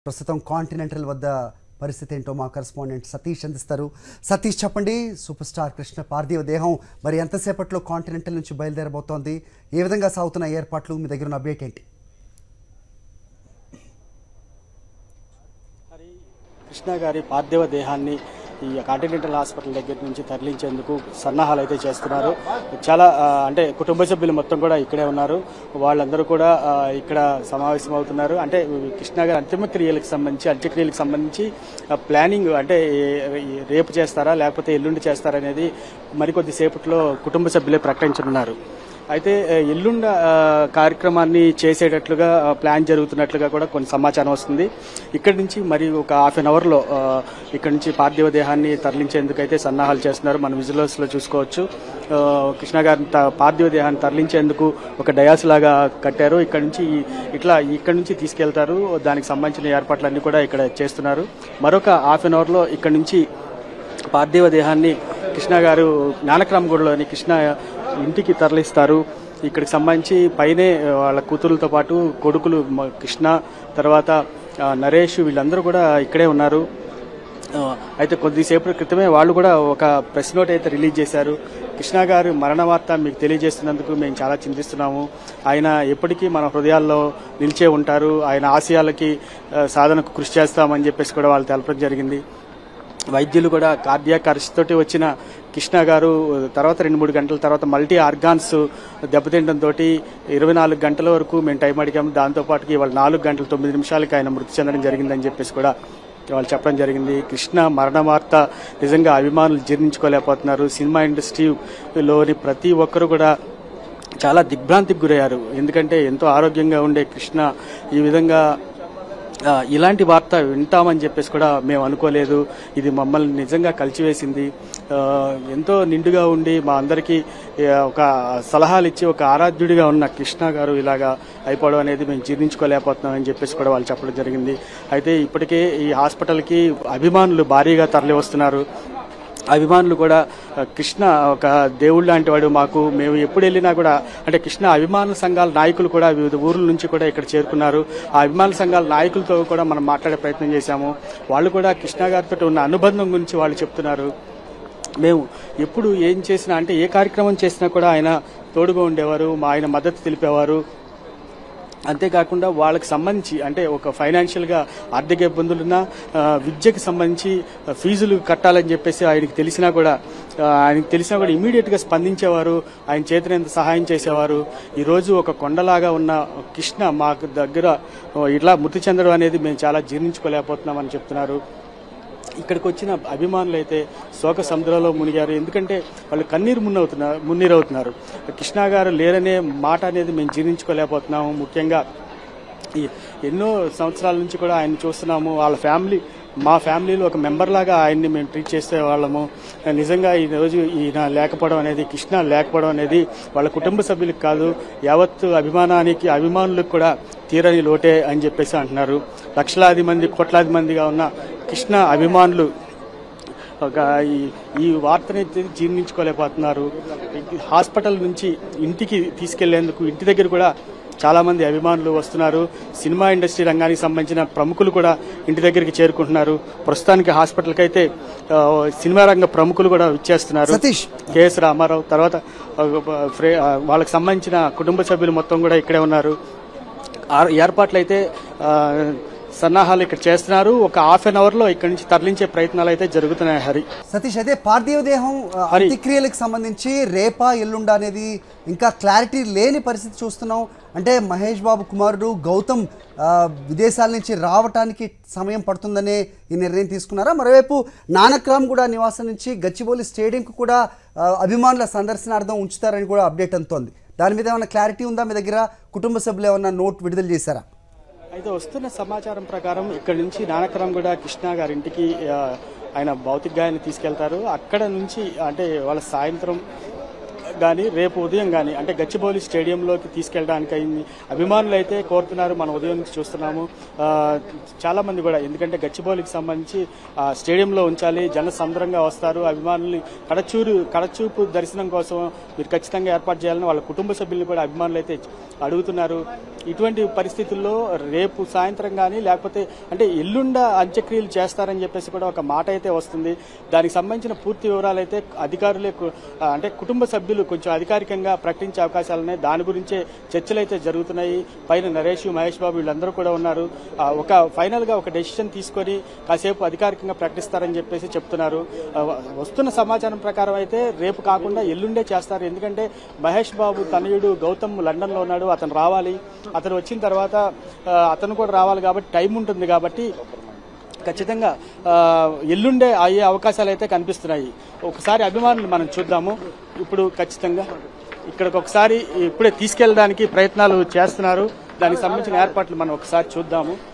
ప్రస్తుతం కాంటినెంటల్ వద్ద పరిస్థితి ఏంటో మా కరెస్పాండెంట్ సతీష్ అందిస్తారు సతీష్ చెప్పండి సూపర్ స్టార్ కృష్ణ పార్థివ దేహం మరి ఎంతసేపట్లో కాంటినెంటల్ నుంచి బయలుదేరబోతోంది ఏ విధంగా సాగుతున్న ఏర్పాట్లు మీ దగ్గర ఉన్న అప్డేట్ ఏంటి మరి కృష్ణ గారి పార్థివ దేహాన్ని ఈ కాంటినెంటల్ హాస్పిటల్ దగ్గర నుంచి తరలించేందుకు సన్నాహాలు అయితే చేస్తున్నారు చాలా ఆ, అంటే కుటుంబ సభ్యులు మొత్తం కూడా ఇక్కడే ఉన్నారు వాళ్ళందరూ కూడా ఆ, ఇక్కడ సమావేశం అవుతున్నారు అంటే కృష్ణ గారి అంతిమ క్రియలకు సంబంధించి అంత్యక్రియలకు సంబంధించి ఆ, ప్లానింగ్ అంటే ఏ- ఈ రేపు చేస్తారా లేకపోతే ఎల్లుండి చేస్తారా అనేది మరికొద్ది సేపట్లో కుటుంబ సభ్యులే ప్రకటించనున్నారు అయితే ఆ, ఎల్లుండ ఆ, కార్యక్రమాన్ని చేసేటట్లుగా ఆ, ప్లాన్ జరుగుతున్నట్లుగా కూడా కొన్ని సమాచారం వస్తుంది ఇక్కడి నుంచి మరి ఒక హాఫ్ అన్ అవర్లో ఆ, ఇక్కడి నుంచి పార్థివ దేహాన్ని తరలించేందుకు అయితే సన్నాహాలు చేస్తున్నారు మన విజువల్స్ లో చూసుకోవచ్చు ఆ, కృష్ణ గారి త- పార్థివ దేహాన్ని తరలించేందుకు ఒక డయాస్ లాగా కట్టారు ఇక్కడ నుంచి ఈ- ఇట్లా ఇక్కడ నుంచి తీసుకెళ్తారు దానికి సంబంధించిన ఏర్పాట్లన్నీ కూడా ఇక్కడ చేస్తున్నారు మరొక హాఫ్ అన్ అవర్లో ఇక్కడ నుంచి పార్థివ దేహాన్ని కృష్ణ గారు జ్ఞానక్రమగూడలోని కృష్ణ ఇంటికి తరలిస్తారు ఇక్కడికి సంబంధించి పైనే వాళ్ళ కూతురులతో పాటు కొడుకులు మ- కృష్ణ తర్వాత ఆ, నరేష్ వీళ్ళందరూ కూడా ఇక్కడే ఉన్నారు ఆ, అయితే కొద్దిసేపటి క్రితమే వాళ్ళు కూడా ఒక ప్రెస్ నోట్ అయితే రిలీజ్ చేశారు కృష్ణ గారు మరణ వార్త మీకు తెలియజేస్తున్నందుకు మేము చాలా చింతిస్తున్నాము ఆయన ఎప్పటికీ మన హృదయాల్లో నిలిచే ఉంటారు ఆయన ఆశయాలకి ఆ, సాధనకు కృషి చేస్తామని చెప్పేసి కూడా వాళ్ళు తెలపడం జరిగింది వైద్యులు కూడా కార్డియాక్ అరెస్ట్ తోటి వచ్చిన కృష్ణ గారు తర్వాత రెండు మూడు గంటల తర్వాత మల్టీ ఆర్గాన్స్ దెబ్బతింటంతో ఇరవై నాలుగు గంటల వరకు మేము టైం అడిగాము దాంతోపాటు ఇవాళ నాలుగు గంటల తొమ్మిది నిమిషాలకి ఆయన మృతి చెందడం జరిగిందని చెప్పేసి కూడా వాళ్ళు చెప్పడం జరిగింది కృష్ణ మరణ వార్త నిజంగా అభిమానులు జీర్ణించుకోలేకపోతున్నారు సినిమా ఇండస్ట్రీలోని ప్రతి ఒక్కరు కూడా చాలా దిగ్భ్రాంతికి గురయ్యారు ఎందుకంటే ఎంతో ఆరోగ్యంగా ఉండే కృష్ణ ఈ విధంగా ఆ, ఇలాంటి వార్త వింటామని చెప్పేసి కూడా మేము అనుకోలేదు ఇది మమ్మల్ని నిజంగా కలిచివేసింది ఆ, ఎంతో నిండుగా ఉండి మా అందరికీ ఆ, ఒక సలహాలు ఇచ్చి ఒక ఆరాధ్యుడిగా ఉన్న కృష్ణ గారు ఇలాగా అయిపోవడం అనేది మేము జీర్ణించుకోలేకపోతున్నామని చెప్పేసి కూడా వాళ్ళు చెప్పడం జరిగింది అయితే ఇప్పటికే ఈ హాస్పిటల్కి అభిమానులు భారీగా తరలి వస్తున్నారు అభిమానులు కూడా ఆ, కృష్ణ ఒక దేవుడు లాంటి వాడు మాకు మేము ఎప్పుడు వెళ్ళినా కూడా అంటే కృష్ణ అభిమానుల సంఘాల నాయకులు కూడా వివిధ ఊర్ల నుంచి కూడా ఇక్కడ చేరుకున్నారు ఆ అభిమానుల సంఘాల నాయకులతో కూడా మనం మాట్లాడే ప్రయత్నం చేశాము వాళ్ళు కూడా కృష్ణ గారితో ఉన్న అనుబంధం గురించి వాళ్ళు చెప్తున్నారు మేము ఎప్పుడు ఏం చేసినా అంటే ఏ కార్యక్రమం చేసినా కూడా ఆయన తోడుగా ఉండేవారు మా ఆయన మద్దతు తెలిపేవారు అంతేకాకుండా వాళ్ళకి సంబంధించి అంటే ఒక ఫైనాన్షియల్గా ఆర్థిక ఇబ్బందులున్నా ఆ, విద్యకి సంబంధించి ఆ, ఫీజులు కట్టాలని చెప్పేసి ఆయనకి తెలిసినా కూడా ఆ, ఆయనకి తెలిసినా కూడా ఇమీడియట్గా స్పందించేవారు ఆయన చేతినంత సహాయం చేసేవారు ఈరోజు ఒక కొండలాగా ఉన్న కృష్ణ మాకు దగ్గర ఆ, ఇట్లా మృతి చెందడం అనేది మేము చాలా జీర్ణించుకోలేకపోతున్నామని చెప్తున్నారు ఇక్కడికి వచ్చిన అభిమానులు అయితే శోక సముద్రంలో మునిగారు ఎందుకంటే వాళ్ళు కన్నీరు మున్నవుతున్నారు మున్నీరవుతున్నారు కృష్ణ గారు లేరనే మాట అనేది మేము జీర్ణించుకోలేకపోతున్నాము ముఖ్యంగా ఈ ఎన్నో సంవత్సరాల నుంచి కూడా ఆయన చూస్తున్నాము వాళ్ళ ఫ్యామిలీ మా ఫ్యామిలీలో ఒక మెంబర్ లాగా ఆయన్ని మేము ట్రీట్ చేసే వాళ్ళము నిజంగా ఈ రోజు ఈయన లేకపోవడం అనేది కృష్ణ లేకపోవడం అనేది వాళ్ళ కుటుంబ సభ్యులకు కాదు యావత్తు అభిమానానికి అభిమానులకు కూడా తీరని లోటే అని చెప్పేసి అంటున్నారు లక్షలాది మంది కోట్లాది మందిగా ఉన్న కృష్ణ అభిమానులు ఒక ఈ ఈ వార్తని జీర్ణించుకోలేకపోతున్నారు హాస్పిటల్ నుంచి ఇంటికి తీసుకెళ్లేందుకు ఇంటి దగ్గర కూడా చాలా మంది అభిమానులు వస్తున్నారు సినిమా ఇండస్ట్రీ రంగానికి సంబంధించిన ప్రముఖులు కూడా ఇంటి దగ్గరికి చేరుకుంటున్నారు ప్రస్తుతానికి హాస్పిటల్కి అయితే ఆ, సినిమా రంగ ప్రముఖులు కూడా ఇచ్చేస్తున్నారు సతీష్ కేఎస్ రామారావు తర్వాత ఆ, ఫ్రే- ఆ, వాళ్ళకి సంబంధించిన కుటుంబ సభ్యులు మొత్తం కూడా ఇక్కడే ఉన్నారు ఆ- ఏర్పాట్లు అయితే ఆ, సన్నాహాలు ఇక్కడ చేస్తున్నారు ఒక హాఫ్ అన్ అవర్ లో ఇక్కడ నుంచి తరలించే ప్రయత్నాలు అయితే జరుగుతున్నాయి హరి సతీష్ అదే పార్థివ దేహం ఆ, హరి. అంత్యక్రియలకు సంబంధించి రేపా ఎల్లుండా అనేది ఇంకా క్లారిటీ లేని పరిస్థితి చూస్తున్నాం అంటే మహేష్ బాబు కుమారుడు గౌతమ్ ఆ, విదేశాల నుంచి రావటానికి సమయం పడుతుందనే ఈ నిర్ణయం తీసుకున్నారా మరోవైపు నానక్రామ్ కూడా నివాసం నుంచి గచ్చిబౌలి స్టేడియంకు కూడా ఆ, అభిమానుల సందర్శనార్థం ఉంచుతారని కూడా అప్డేట్ అందుతోంది దాని మీద ఏమైనా క్లారిటీ ఉందా మీ దగ్గర కుటుంబ సభ్యులు ఏమైనా నోట్ విడుదల చేశారా అయితే వస్తున్న సమాచారం ప్రకారం ఇక్కడ నుంచి నానక్రమ్ కూడా కృష్ణ గారింటికి ఆ, ఆయన భౌతిక గాయాన్ని తీసుకెళ్తారు అక్కడ నుంచి అంటే వాళ్ళ సాయంత్రం కానీ రేపు ఉదయం కానీ అంటే గచ్చిబౌలి స్టేడియంలోకి తీసుకెళ్ళడానికి అయింది అభిమానులు అయితే కోరుతున్నారు మనం ఉదయం నుంచి చూస్తున్నాము ఆ, చాలా మంది కూడా ఎందుకంటే గచ్చిబౌలికి సంబంధించి ఆ, స్టేడియంలో ఉంచాలి జన సంద్రంగా వస్తారు అభిమానుల్ని కడచూరు కడచూపు దర్శనం కోసం మీరు ఖచ్చితంగా ఏర్పాటు చేయాలని వాళ్ళ కుటుంబ సభ్యులు కూడా అభిమానులు అయితే అడుగుతున్నారు ఇటువంటి పరిస్థితుల్లో రేపు సాయంత్రం కానీ లేకపోతే అంటే ఎల్లుండ అంత్యక్రియలు చేస్తారని చెప్పేసి కూడా ఒక మాట అయితే వస్తుంది దానికి సంబంధించిన పూర్తి వివరాలు అయితే అధికారులే కు- ఆ, అంటే కుటుంబ సభ్యులు కొంచెం అధికారికంగా ప్రకటించే అవకాశాలు ఉన్నాయి దాని గురించే చర్చలు అయితే జరుగుతున్నాయి పైన నరేష్ మహేష్ బాబు వీళ్ళందరూ కూడా ఉన్నారు ఆ, ఒక ఫైనల్ గా ఒక డెసిషన్ తీసుకొని కాసేపు అధికారికంగా ప్రకటిస్తారని చెప్పేసి చెప్తున్నారు ఆ, వస్తున్న సమాచారం ప్రకారం అయితే రేపు కాకుండా ఎల్లుండే చేస్తారు ఎందుకంటే మహేష్ బాబు తనయుడు గౌతమ్ లండన్ లో ఉన్నాడు అతను రావాలి అతను వచ్చిన తర్వాత ఆ, అతను కూడా రావాలి కాబట్టి టైం ఉంటుంది కాబట్టి ఖచ్చితంగా ఆ, ఎల్లుండే అయ్యే అవకాశాలు అయితే కనిపిస్తున్నాయి ఒకసారి అభిమానులు మనం చూద్దాము ఇప్పుడు ఖచ్చితంగా ఇక్కడికి ఒకసారి ఇప్పుడే తీసుకెళ్ళడానికి ప్రయత్నాలు చేస్తున్నారు దానికి సంబంధించిన ఏర్పాట్లు మనం ఒకసారి చూద్దాము